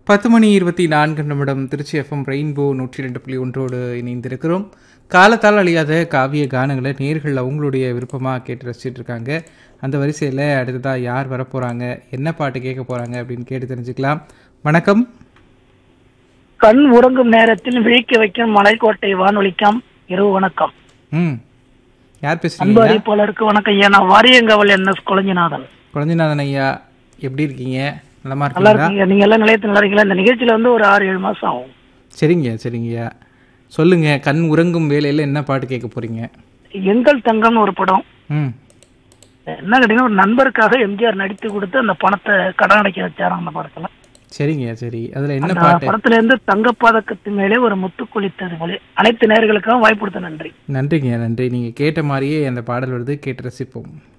பத்து மணி இருபத்தி நான்கு நிமிடம் திருச்சி எஃப்எம் ரெயின்போ நூற்றி ரெண்டு புள்ளி ஒன்றோடு இணைந்திருக்கிறோம் காலத்தால் அழியாத காவிய கானங்களை நேர்கள் அவங்களுடைய விருப்பமாக கேட்டு ரசிச்சிட்டு இருக்காங்க அந்த வரிசையில் அடுத்ததாக யார் வரப்போகிறாங்க என்ன பாட்டு கேட்க போகிறாங்க அப்படின்னு கேட்டு தெரிஞ்சுக்கலாம் வணக்கம் கண் உறங்கும் நேரத்தில் விழிக்க வைக்கும் மலைக்கோட்டை வானொலிக்கம் இரவு வணக்கம் ம் யார் அன்பு பேசுறீங்க அறிவிப்பாளருக்கு வணக்கம் ஐயா நான் வாரியங்கவல் என் எஸ் குழஞ்சிநாதன் குழந்தைநாதன் ஐயா எப்படி இருக்கீங்க நலமா நல்லா இருக்கீங்களா இருக்கீங்க நீங்க எல்லாம் நிலையத்தில் நல்லா இருக்கீங்களா இந்த நிகழ்ச்சியில வந்து ஒரு ஆறு ஏழு மாசம் ஆகும் சரிங்க சரிங்கய்யா சொல்லுங்க கண் உறங்கும் வேலையில் என்ன பாட்டு கேட்க போறீங்க எங்கள் தங்கம்னு ஒரு படம் ம் என்ன கேட்டீங்கன்னா ஒரு நண்பருக்காக எம்ஜிஆர் நடித்து கொடுத்து அந்த பணத்தை கடன் அடைக்க வச்சாராம் அந்த படத்துல சரிங்க சரி அதில் என்ன அந்த பாட்டு படத்துல இருந்து தங்கப்பதக்கத்து மேலே ஒரு முத்து குளித்தது போலே அனைத்து நேர்களுக்காகவும் வாய்ப்பு கொடுத்த நன்றி நன்றிங்க நன்றி நீங்கள் கேட்ட மாதிரியே அந்த பாடல் வருது கேட்டு ரசிப்போம்